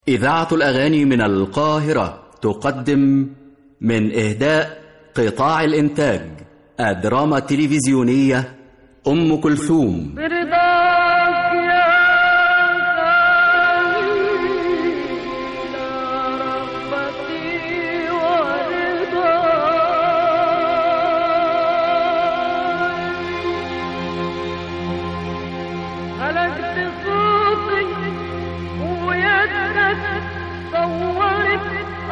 إذاعة الأغاني من القاهرة تقدم من إهداء قطاع الإنتاج الدراما التلفزيونية أم كلثوم برضاك يا خليل رغبتي ورضاي هلكت صوتي ويدك صورت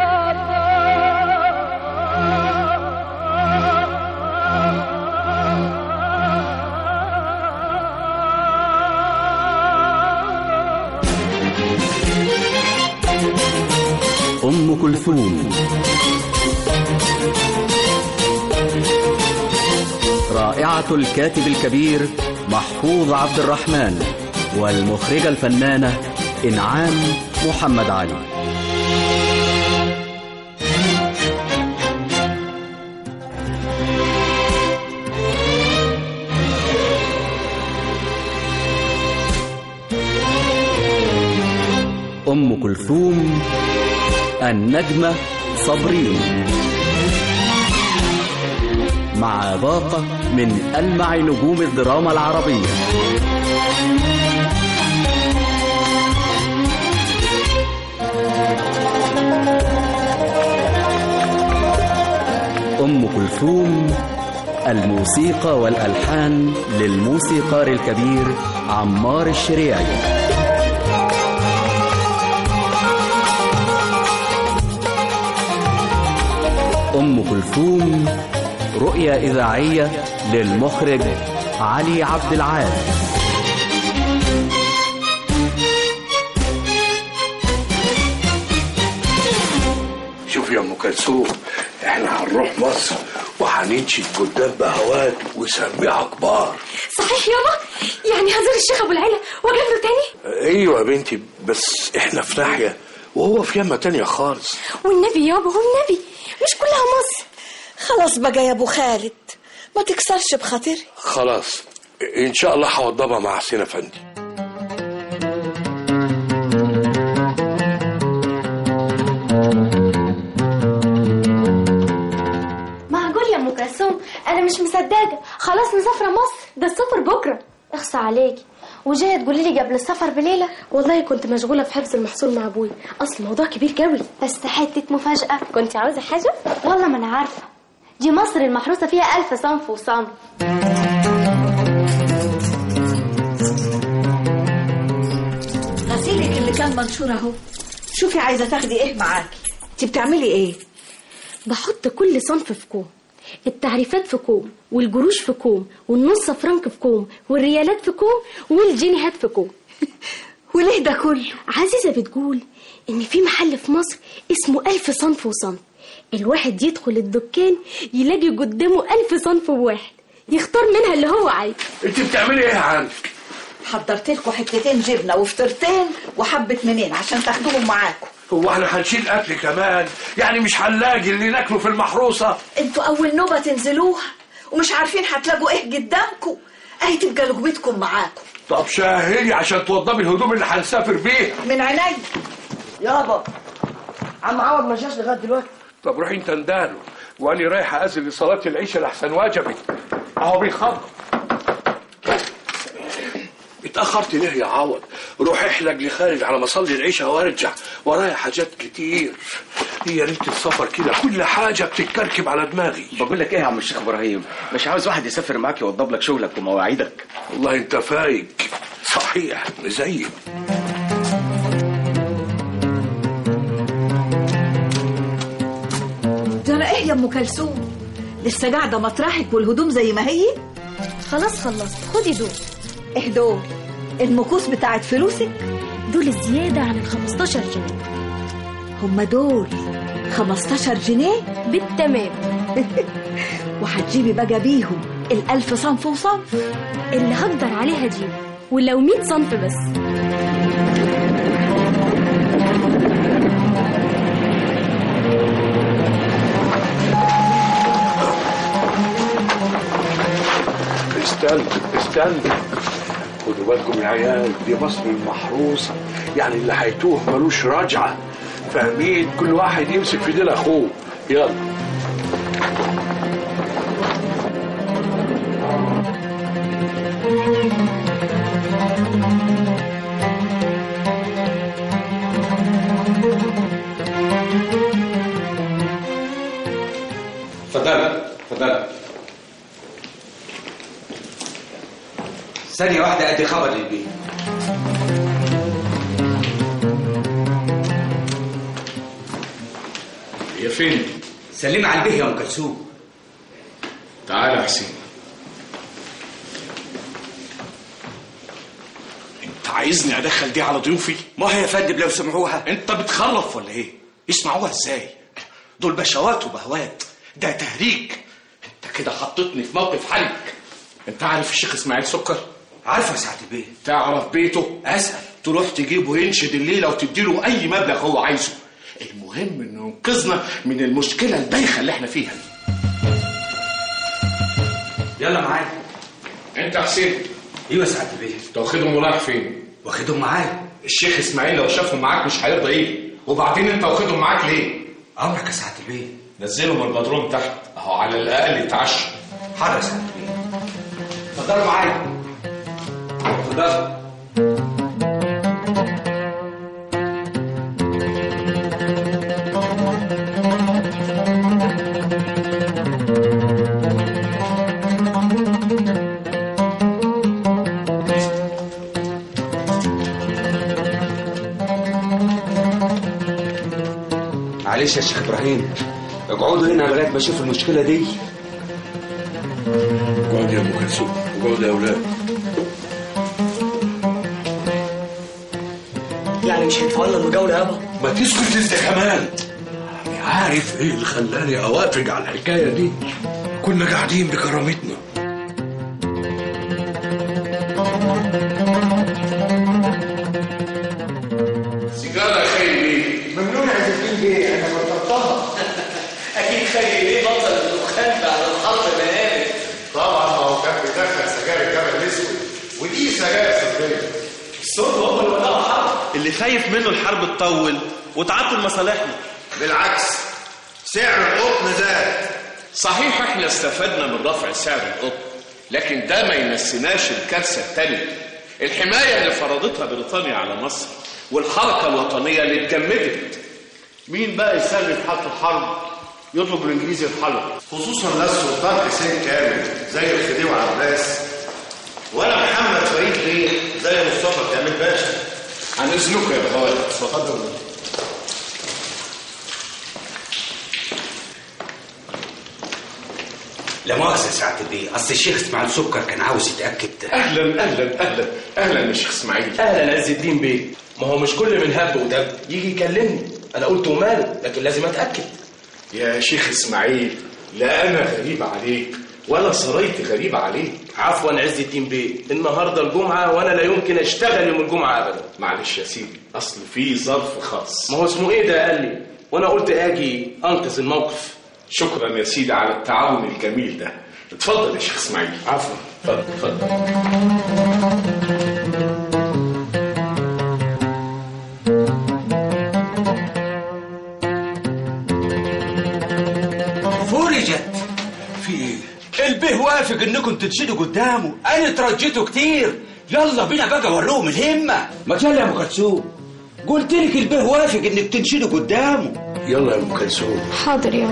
أم كلثوم رائعة الكاتب الكبير محفوظ عبد الرحمن والمخرجة الفنانة إنعام محمد علي أم كلثوم النجمة صابرين مع باقة من ألمع نجوم الدراما العربية أم كلثوم الموسيقى والألحان للموسيقار الكبير عمار الشريعي أم كلثوم رؤية إذاعية للمخرج علي عبد العال شوف يا ام كلثوم احنا هنروح مصر وهننشد قدام بهوات وسميعة كبار صحيح يابا يعني هزور الشيخ ابو العلا واجيب له تاني ايوه يا بنتي بس احنا في ناحية وهو في يمة تانية خالص والنبي يابا والنبي مش كلها مصر خلاص بقى يا ابو خالد ما تكسرش بخاطري خلاص ان شاء الله هوضبها مع حسين افندي معقول يا ام كلثوم انا مش مصدقه خلاص مسافره مصر ده السفر بكره اخصى عليكي وجايه تقولي لي قبل السفر بليله والله كنت مشغوله في حفظ المحصول مع ابوي اصل الموضوع كبير قوي بس حته مفاجاه كنت عاوزه حاجه والله ما انا عارفه دي مصر المحروسه فيها الف صنف وصنف غسيلك اللي كان منشور اهو شوفي عايزه تاخدي ايه معاكي انت بتعملي ايه بحط كل صنف في كوم التعريفات في كوم والجروش في كوم والنص فرنك في كوم والريالات في كوم والجنيهات في كوم وليه ده كله عزيزة بتقول إن في محل في مصر اسمه ألف صنف وصنف الواحد يدخل الدكان يلاقي قدامه ألف صنف وواحد يختار منها اللي هو عايزه انت بتعملي ايه عندك حضرت لكم حتتين جبنه وفطرتين وحبه منين عشان تاخدوهم معاكم هو احنا هنشيل اكل كمان يعني مش هنلاقي اللي ناكله في المحروسة انتوا اول نوبه تنزلوها ومش عارفين هتلاقوا ايه قدامكم اهي تبقى لقمتكم معاكم طب شاهدي عشان توضبي الهدوم اللي هنسافر بيها من عيني يابا عم عوض ما جاش لغايه دلوقتي طب روحي انت نداله وانا رايح اذن لصلاه العشاء لاحسن واجبي اهو بيخبط اتاخرت ليه يا عوض روح احلق لي خارج على ما اصلي العشاء وارجع ورايا حاجات كتير هي ريت السفر كده كل حاجه بتتكركب على دماغي بقول لك ايه يا عم الشيخ ابراهيم مش عاوز واحد يسافر معاك يوضب لك شغلك ومواعيدك والله انت فايق صحيح مزين ترى ايه يا ام كلثوم لسه قاعده مطرحك والهدوم زي ما هي خلاص خلصت خدي دول ايه دول المكوس بتاعت فلوسك دول الزيادة عن ال 15 جنيه هم دول 15 جنيه بالتمام وهتجيبي بقى بيهم الألف صنف وصنف اللي هقدر عليها دي ولو 100 صنف بس استنى استنى خدوا بالكم يا عيال دي مصر المحروسة يعني اللي هيتوه ملوش رجعة فاهمين كل واحد يمسك في ديل أخوه يلا اتفضل اتفضل ثانية واحدة أدي خبر للبيت يا فين سلمي على البيه يا أم كلثوم تعال يا حسين انت عايزني ادخل دي على ضيوفي ما هي يا فندم لو سمعوها انت بتخرف ولا ايه يسمعوها ازاي دول بشوات وبهوات ده تهريج انت كده حطيتني في موقف حلك انت عارف الشيخ اسماعيل سكر عارفة يا سعادة البيه تعرف بيته أسأل تروح تجيبه ينشد الليله وتديله اي مبلغ هو عايزه المهم انه ينقذنا من المشكله البايخه اللي احنا فيها دي يلا معايا انت حسين أيوة يا سعادة البيه انت واخدهم ورايح فين واخدهم معايا الشيخ اسماعيل لو شافهم معاك مش هيرضى ايه وبعدين انت واخدهم معاك ليه أمرك يا سعادة البيه نزلهم البدروم تحت اهو على الاقل يتعشى حاضر يا سعادة البيه اتفضلوا معايا اتفضلوا معلش يا شيخ ابراهيم اقعدوا هنا لغايه ما اشوف المشكله دي اقعد يا ام كلثوم اقعد يا اولاد يعني مش هيدفعوا لنا المجاوله يابا ما تسكت انت كمان عارف ايه اللي خلاني اوافق على الحكايه دي كنا قاعدين بكرامتنا سيجاره خيري ممنوع يا زكين بيه انا بطلتها اكيد خلي ليه بطل الدخان بعد الحرب بنامت طبعا ما هو كان بيدخل سجاير الجبل الاسود ودي سجاير صدريه الصوت هو اللي ولع حرب اللي خايف منه الحرب تطول وتعطل مصالحنا بالعكس سعر القطن زاد صحيح احنا استفدنا من رفع سعر القطن لكن ده ما ينسيناش الكارثه الثانيه الحمايه اللي فرضتها بريطانيا على مصر والحركه الوطنيه اللي اتجمدت مين بقى يسلم حق الحرب يطلب الانجليزي الحرب خصوصا ناس سلطان حسين كامل زي الخديوي عباس ولا محمد فريد بيه زي مصطفى كامل باشا عن اذنكم يا بهوات اتفضل لا مؤاخذة يا سعادة البيه أصل الشيخ إسماعيل سكر كان عاوز يتأكد اهلا اهلا اهلا اهلا يا شيخ اسماعيل اهلا عز الدين بيه ما هو مش كل من هب ودب يجي يكلمني انا قلت وماله لكن لازم اتاكد يا شيخ اسماعيل لا انا غريب عليك ولا سرايتي غريبه عليك عفوا عز الدين بيه النهارده الجمعه وانا لا يمكن اشتغل يوم الجمعه ابدا معلش يا سيدي اصل في ظرف خاص ما هو اسمه ايه ده قال لي وانا قلت اجي انقذ الموقف شكرا يا سيدي على التعاون الجميل ده اتفضل يا شيخ اسماعيل عفوا اتفضل اتفضل فرجت في ايه البيه وافق انكم تنشدوا قدامه انا ترجيته كتير يلا بينا بقى وروهم الهمه ما يلا يا ام كلثوم قلت لك البيه وافق انك تنشدوا قدامه يلا يا ام كلثوم حاضر يابا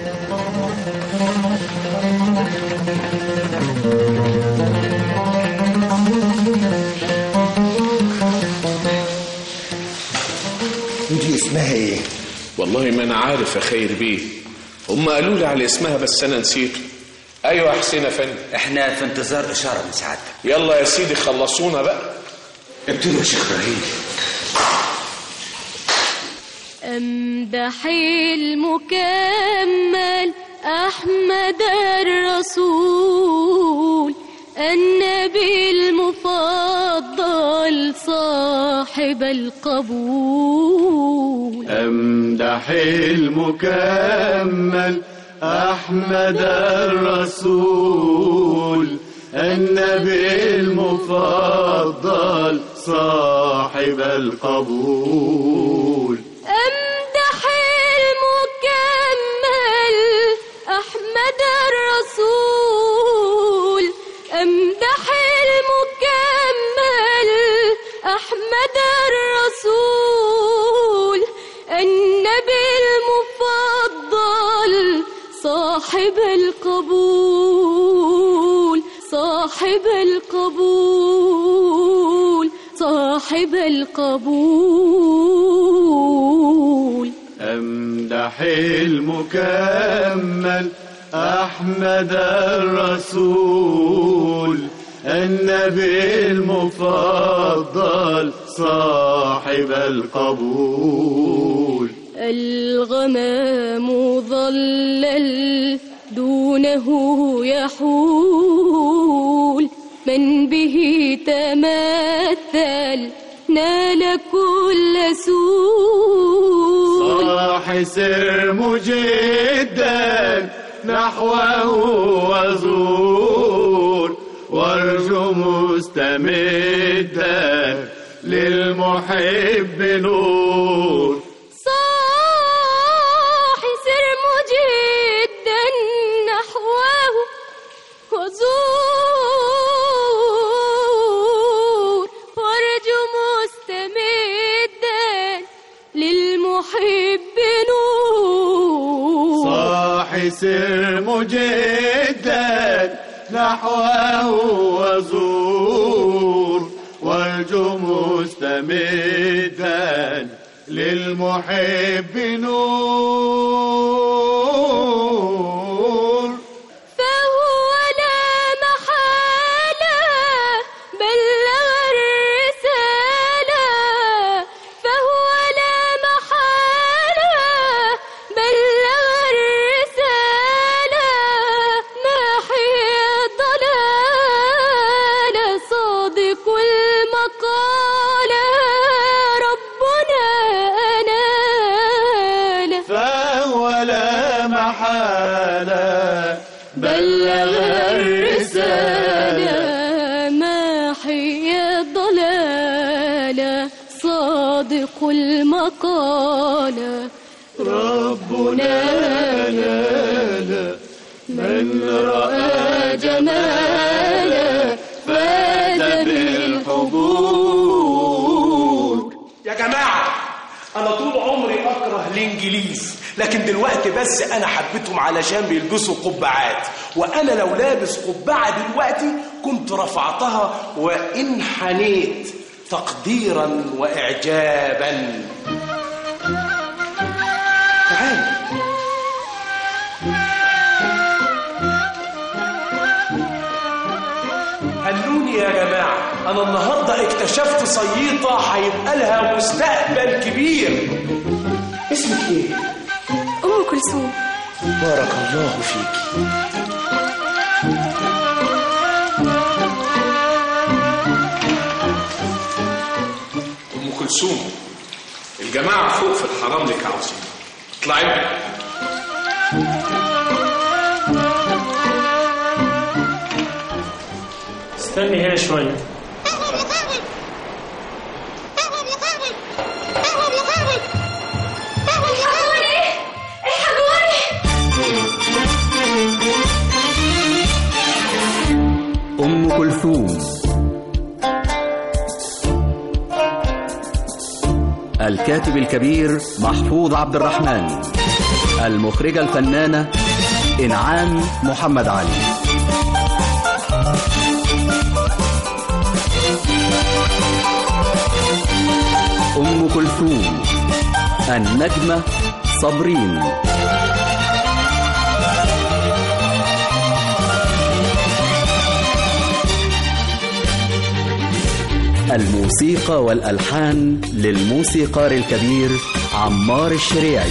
ودي اسمها ايه؟ والله ما انا عارف يا خير بيه هم قالوا لي على اسمها بس انا نسيته ايوه يا حسين يا فندم احنا في انتظار اشاره من سعادتك يلا يا سيدي خلصونا بقى ابتدوا يا شيخ ابراهيم أمدح المكمل أحمد الرسول النبي المفضل صاحب القبول أمدح المكمل أحمد الرسول النبي المفضل صاحب القبول أمدح المكمل أحمد الرسول أمدح المكمل أحمد الرسول النبي المفضل صاحب القبول صاحب القبول صاحب القبول أمدح المكمل أحمد الرسول النبي المفضل صاحب القبول الغمام ظلل دونه يحول من به تمثل نال كل سول صاح سر مجدا نحوه وزور وارجو مستمدا للمحب نور صاح سر مجدا نحوه وزور وارجو مستمدا للمحب نور صاح سر مجدا نحوه وزور وارجو مستمدا للمحب نور فهو لا محالة بلغ الرسالة فهو لا محالة بلغ الرسالة محي ضلالة صادق المقالة ربنا أنال فهو لا محالة بلغ الرسالة ما حي الضلالة صادق المقالة ربنا نال من رأى جمالا فاز بالحبور يا جماعة أنا طول عمري أكره الإنجليز لكن دلوقتي بس أنا حبيتهم علشان بيلبسوا قبعات وأنا لو لابس قبعة دلوقتي كنت رفعتها وانحنيت تقديرا وإعجابا تعال هلوني يا جماعة أنا النهاردة اكتشفت صييطة هيبقى لها مستقبل كبير اسمك إيه؟ أم كلثوم بارك الله فيك ام كلثوم الجماعه فوق في الحرام لك عاوزين اطلعي لي. استني هنا شوية أم كلثوم الكاتب الكبير محفوظ عبد الرحمن المخرجة الفنانة إنعام محمد علي أم كلثوم النجمة صابرين الموسيقى والألحان للموسيقار الكبير عمار الشريعي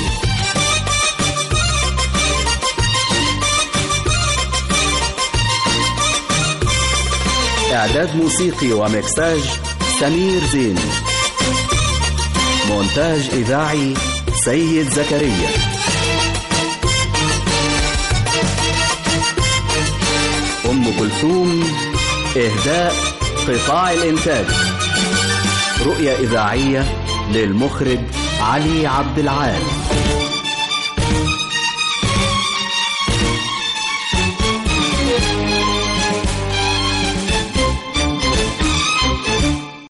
إعداد موسيقي ومكساج سمير زين مونتاج إذاعي سيد زكريا أم كلثوم إهداء قطاع الإنتاج رؤية إذاعية للمخرج علي عبد العال